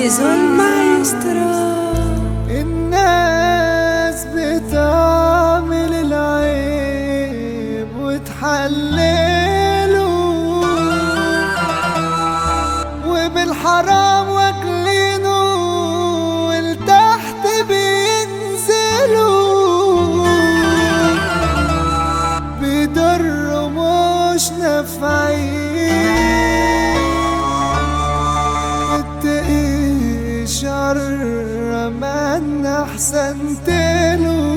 زيزو المايسترو الناس بتعمل العيب وتحلله وبالحرام واكلينه والتحت بينزلوا بيضروا مش نافعين اتقي شر من احسنت له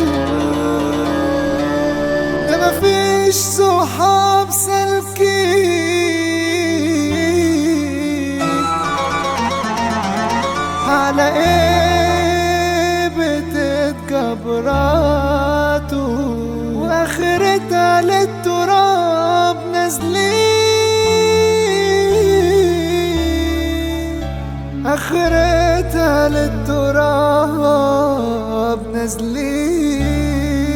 ده مفيش صحاب سالكين على ايه بتتكبراتوا واخرتها للتراب نازلين اخرتها للتراب نازلين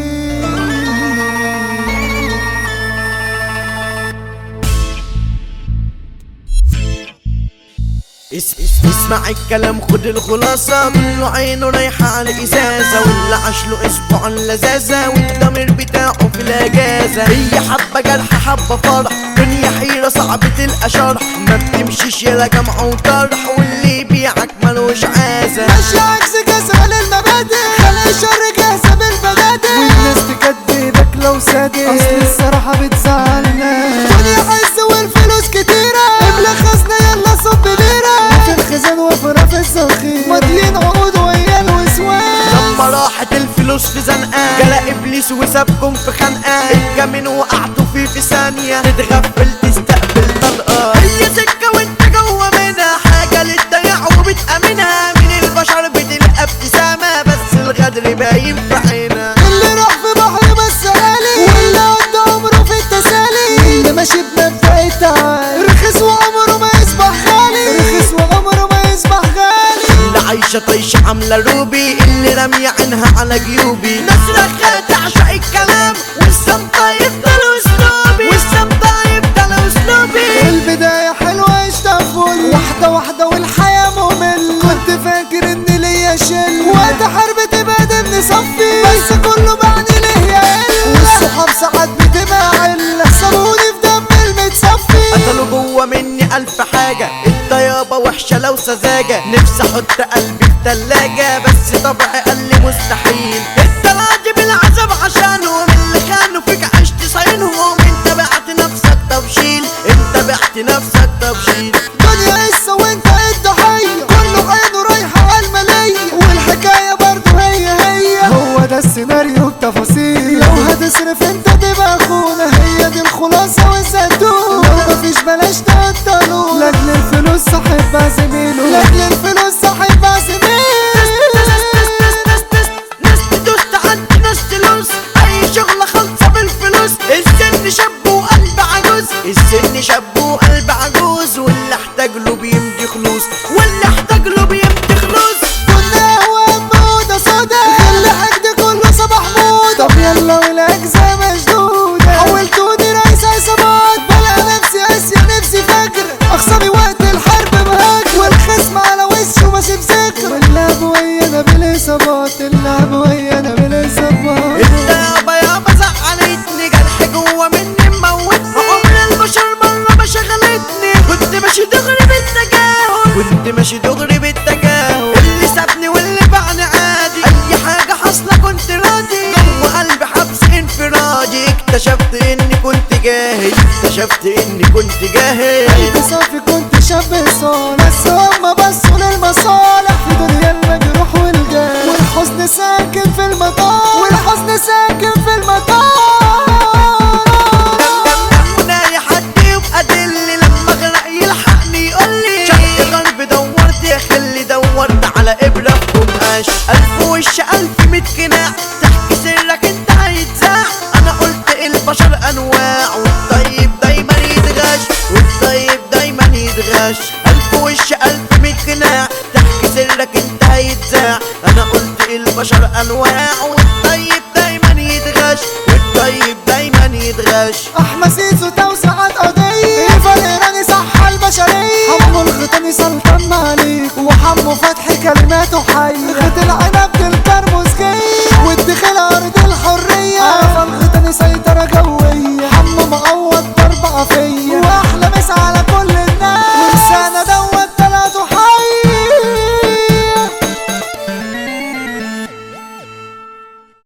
اس اس اسمع الكلام خد الخلاصة كله عينه رايحة على الإزازة واللي عاشله أسبوع اللذاذة والضمير بتاعه في الأجازة هي حبة جرح حبة فرح دنيا حيرة صعب تلقى شرح ما بتمشيش يلا جمع وطرح واللي يبيعك ملوش عازة ماشي عكس كسر للمبادئ خلي الشر جاهزة بالبدادئ والناس تكدبك لو صادق اصل الصراحة بتزعلنا دنيا عز والفلوس كتيرة ابلغ خزنة يلا صب بيرة في الخزان وفرة في الزخير ماضيين عقود ويا الوسواس لما راحت الفلوس في زنقة جلا ابليس وسابكم في خنقة الجمين وقعتوا فيه في ثانية تتغفل تستقبل طلقة هي سكة وانت جوه منها حاجة للضياع وبتأمنها من البشر بتلقى ابتسامة بس الغدر باين في عينها اللي راح في بحر بس غالي واللي قضى عمره في التسالي اللي ماشي بمبدأ التعالي رخص وعمره ما يصبح غالي رخص وعمره ما يصبح غالي اللي عايشة طيشة عاملة روبي اللي رامية عينها على جيوبي ناس رخاء تعشق الكلام والسمطة يفضل اسلوبي والسمطة يفضل اسلوبي البداية حلوة اشتغل واحدة واحدة والحياة ممل كنت فاكر ان ليا شل وقت حرب تبقى دمني صفي بس كله بعد ليه يا والصحاب ساعات بتبقى علة سابوني في دم المتصفي قتلوا جوه مني ألف حاجة الطيابة وحشة لو سذاجة نفسي أحط قلبي في تلاجة بس طبعي قال لي مستحيل الطلعت بالعذاب عشانهم اللي كانوا فيك عشت صاينهم انت بعت نفسك تبشيل انت بعت نفسك تبشيل دنيا قصة وانت الضحية كله عينه رايحة على المالية والحكاية برضه هي هي هو ده السيناريو بتفاصيل لو هتصرف انت تبقى اخونا هي دي الخلاصة والزيتون لو مفيش بلاش تقطلوا لاجل الفلوس صاحب مع زميله لاجل الفلوس صاحب مع زميله ناس تدوس تعدي ناس تلوس اي شغلة خالصة بالفلوس السن شاب وقلب عجوز السن شاب وقلب عجوز واللي احتاج له بيمضي خلوص واللي احتاج له بيمضي خلوص كنا هو موضة سودا غل حقد كله صباح موضة طب يلا والاجزاء مشدودة حولتوني رئيس عصابات بلا نفسي اسيا نفسي فاكر اخصامي وقت الحرب مهاجر والخصم على وشه ماشي بذكر واللعب ويانا بالاصابات اللعب ويانا بالاصابات انت يابا يابا زعلتني جرح جوه مني موتني عمر البشر مرة ما شغلتني كنت ماشي دغري بالتجاهل كنت ماشي دغري بالتجاهل اللي سابني واللي باعني عادي اي حاجة حاصلة كنت راضي جوه قلبي حبس انفرادي اكتشفت اني كنت جاهل اكتشفت اني كنت جاهل قلبي صافي كنت شاب صالح بس هما بصوا للمصالح في دنيا المجروح والجاه والحزن ساكن في المطار والحزن ساكن في المطار لما اي حد يبقى دلي لما اغرق يلحقني يقول لي شق قلبي دورت يا خلي دورت على ابره في قماش الف وش الف ميت قناع تحكي سرك انت هيتذاع انا قلت البشر انواع والطيب دايما يتغش والطيب دايما يتغش الف وش الف ميت قناع تحكي سرك انت هيتذاع انا قلت البشر انواع والطيب دايما يتغش والطيب دايما يتغش احمد سيسو توسعت قضية الفريراني صح البشرية حمو الغيطاني سلطان عليك وحمو حمو فتحي كلماته حية خد العنب